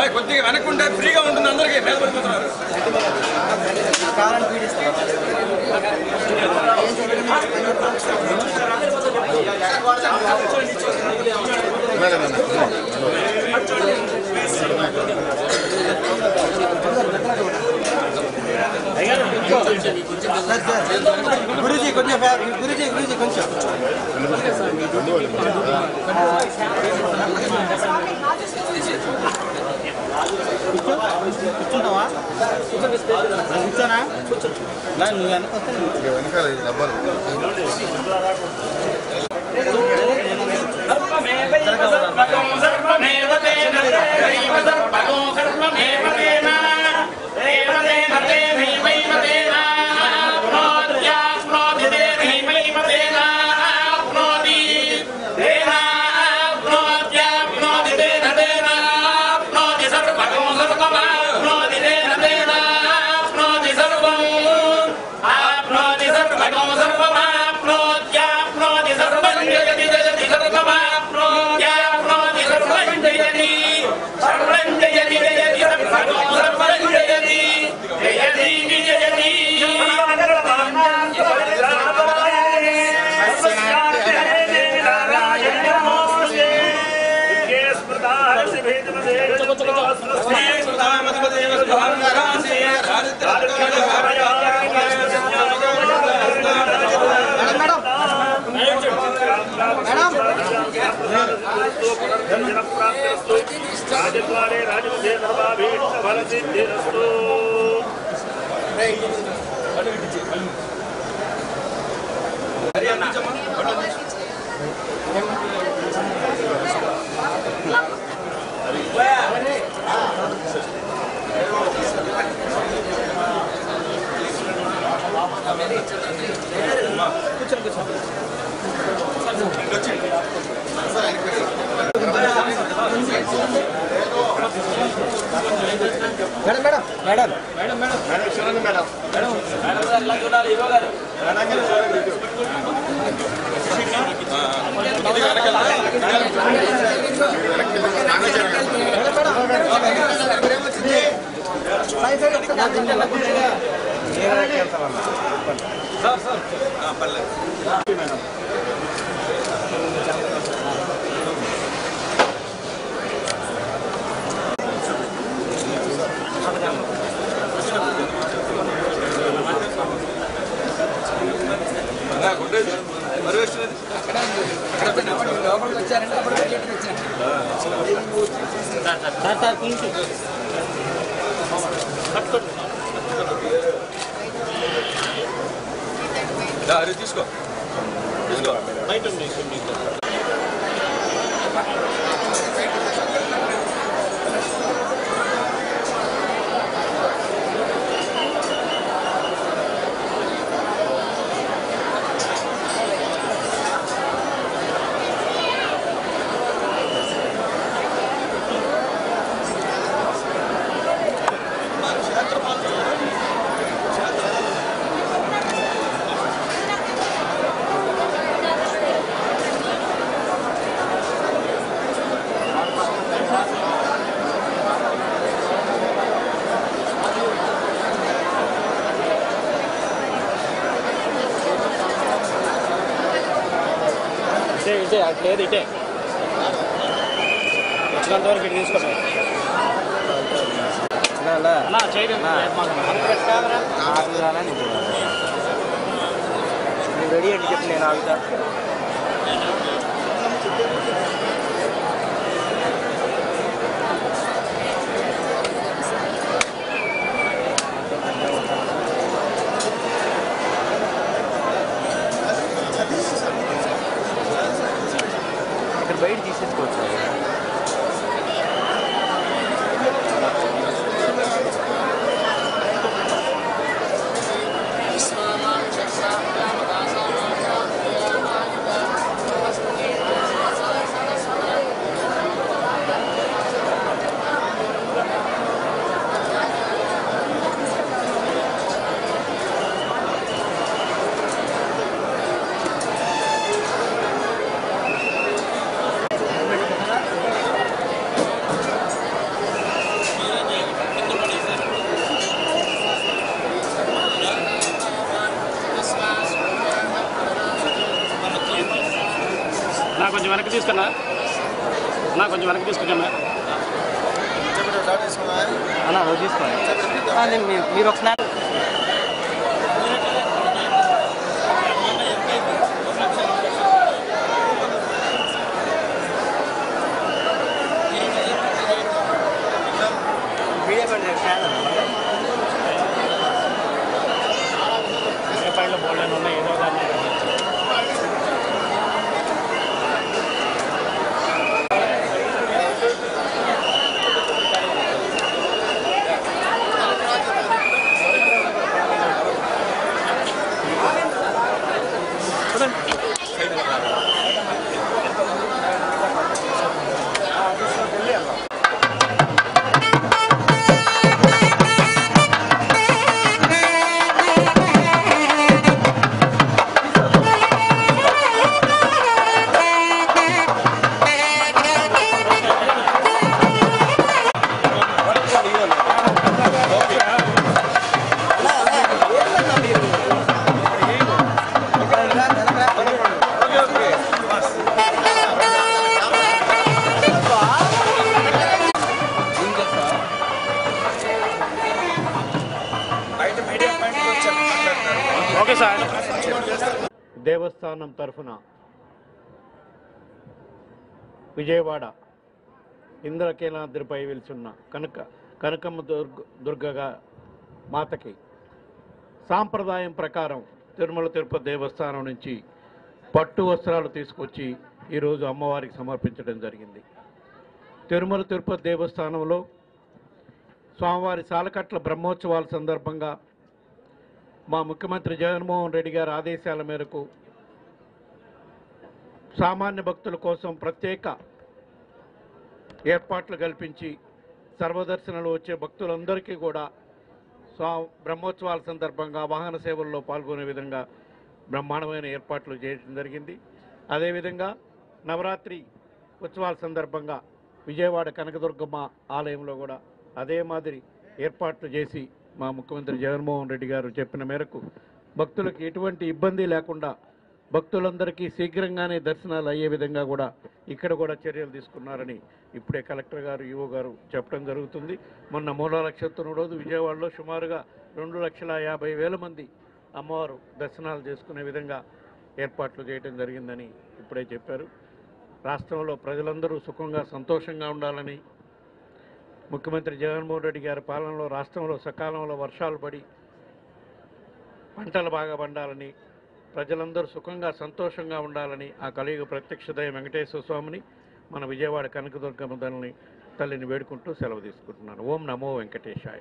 కొద్దిగా వెనక్కుంటే ఫ్రీగా ఉంటుంది అందరికీ మీద పడిపోతున్నారు గురుజీ కొంచెం ఫ్యా- గురుజీ గురుజీ కొంచెం కూర్చుంటావా కూర్చోనా నా నువ్వు వెనక వస్తే నువ్వు వెనకాల డబ్బాలు రాజద్వారే రాజముఖే సర్వాభీష్ట ఫల సిద్ధిరస్తు మేడం మేడం మేడం మేడం చూడండి మేడం సార్ సార్ కొంచెం అరే తీసుకో తీసుకో ఇటే ఇటే అటు లేదు ఇటే వచ్చినంత వరకు ఇటు తీసుకోండి అన్నా చేయడం నువ్వు రెడీ అంటే చెప్పి నేను ఆగుతా ఇక్కడ బయట తీసేసుకోవచ్చు కొంచెం వెనక్కి తీసుకున్నా అన్నా కొంచెం వెనక్కి తీసుకుంటా అన్నా నువ్వు తీసుకోండి మీరు ఒకసారి పైన బోర్డు ఉన్నాయి ఏదో దాన్ని బయట మీడియా పాయింట్ వచ్చారు మాట్లాడతారు ఓకే సార్ దేవస్థానం తరఫున విజయవాడ ఇంద్రకీలాద్రిపై వెలిసున్న కనక కనకమ్మ దుర్గ దుర్గగా మాతకి సాంప్రదాయం ప్రకారం తిరుమల తిరుపతి దేవస్థానం నుంచి పట్టు వస్త్రాలు తీసుకొచ్చి ఈరోజు అమ్మవారికి సమర్పించడం జరిగింది తిరుమల తిరుపతి దేవస్థానంలో స్వామివారి సాలకట్ల బ్రహ్మోత్సవాల సందర్భంగా మా ముఖ్యమంత్రి జగన్మోహన్ రెడ్డి గారి ఆదేశాల మేరకు సామాన్య భక్తుల కోసం ప్రత్యేక ఏర్పాట్లు కల్పించి సర్వదర్శనలు వచ్చే భక్తులందరికీ కూడా స్వా బ్రహ్మోత్సవాల సందర్భంగా వాహన సేవల్లో పాల్గొనే విధంగా బ్రహ్మాండమైన ఏర్పాట్లు చేయడం జరిగింది అదేవిధంగా నవరాత్రి ఉత్సవాల సందర్భంగా విజయవాడ కనకదుర్గమ్మ ఆలయంలో కూడా అదే మాదిరి ఏర్పాట్లు చేసి మా ముఖ్యమంత్రి జగన్మోహన్ రెడ్డి గారు చెప్పిన మేరకు భక్తులకు ఎటువంటి ఇబ్బంది లేకుండా భక్తులందరికీ శీఘ్రంగానే దర్శనాలు అయ్యే విధంగా కూడా ఇక్కడ కూడా చర్యలు తీసుకున్నారని ఇప్పుడే కలెక్టర్ గారు ఈవో గారు చెప్పడం జరుగుతుంది మొన్న మూల నక్షత్రం రోజు విజయవాడలో సుమారుగా రెండు లక్షల యాభై వేల మంది అమ్మవారు దర్శనాలు చేసుకునే విధంగా ఏర్పాట్లు చేయడం జరిగిందని ఇప్పుడే చెప్పారు రాష్ట్రంలో ప్రజలందరూ సుఖంగా సంతోషంగా ఉండాలని ముఖ్యమంత్రి జగన్మోహన్ రెడ్డి గారి పాలనలో రాష్ట్రంలో సకాలంలో వర్షాలు పడి పంటలు బాగా పండాలని ప్రజలందరూ సుఖంగా సంతోషంగా ఉండాలని ఆ కలియుగ ప్రత్యక్ష దయ వెంకటేశ్వర స్వామిని మన విజయవాడ కనకదుర్గమ్మ తల్లిని తల్లిని వేడుకుంటూ సెలవు తీసుకుంటున్నాను ఓం నమో వెంకటేశాయ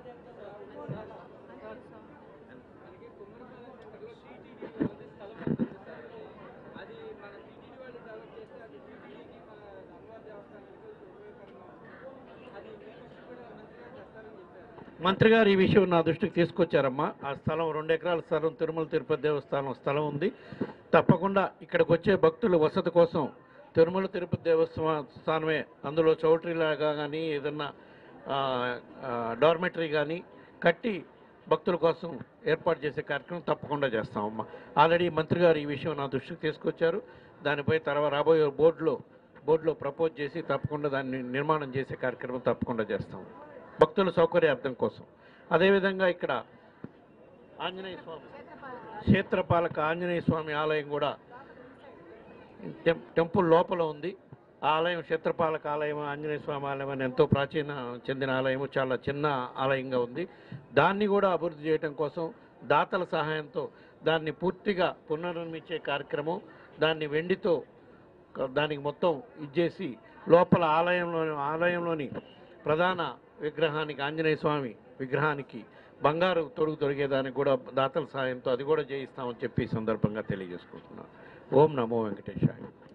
మంత్రి గారు ఈ విషయం నా దృష్టికి తీసుకొచ్చారమ్మా ఆ స్థలం రెండు ఎకరాల స్థలం తిరుమల తిరుపతి దేవస్థానం స్థలం ఉంది తప్పకుండా ఇక్కడికి వచ్చే భక్తుల వసతి కోసం తిరుమల తిరుపతి దేవస్థానమే అందులో చౌటరీలాగా కానీ ఏదన్నా డార్మెటరీ కానీ కట్టి భక్తుల కోసం ఏర్పాటు చేసే కార్యక్రమం తప్పకుండా చేస్తామమ్మా ఆల్రెడీ మంత్రి గారు ఈ విషయం నా దృష్టికి తీసుకొచ్చారు దానిపై తర్వాత రాబోయే బోర్డులో బోర్డులో ప్రపోజ్ చేసి తప్పకుండా దాన్ని నిర్మాణం చేసే కార్యక్రమం తప్పకుండా చేస్తాం భక్తుల సౌకర్యార్థం కోసం అదేవిధంగా ఇక్కడ ఆంజనేయ స్వామి క్షేత్రపాలక ఆంజనేయ స్వామి ఆలయం కూడా టెం టెంపుల్ లోపల ఉంది ఆ ఆలయం క్షేత్రపాలక ఆలయం ఆంజనేయ స్వామి ఆలయం అని ఎంతో ప్రాచీన చెందిన ఆలయం చాలా చిన్న ఆలయంగా ఉంది దాన్ని కూడా అభివృద్ధి చేయడం కోసం దాతల సహాయంతో దాన్ని పూర్తిగా పునర్నిర్మించే కార్యక్రమం దాన్ని వెండితో క- దానికి మొత్తం ఇచ్చేసి లోపల ఆలయంలోని ఆలయంలోని ప్రధాన విగ్రహానికి ఆంజనేయ స్వామి విగ్రహానికి బంగారు తొడుగు తొడిగేదానికి కూడా దాతల సహాయంతో అది కూడా చేయిస్తామని చెప్పి ఈ సందర్భంగా తెలియజేసుకుంటున్నాను ఓం నమో వెంకటేశాయ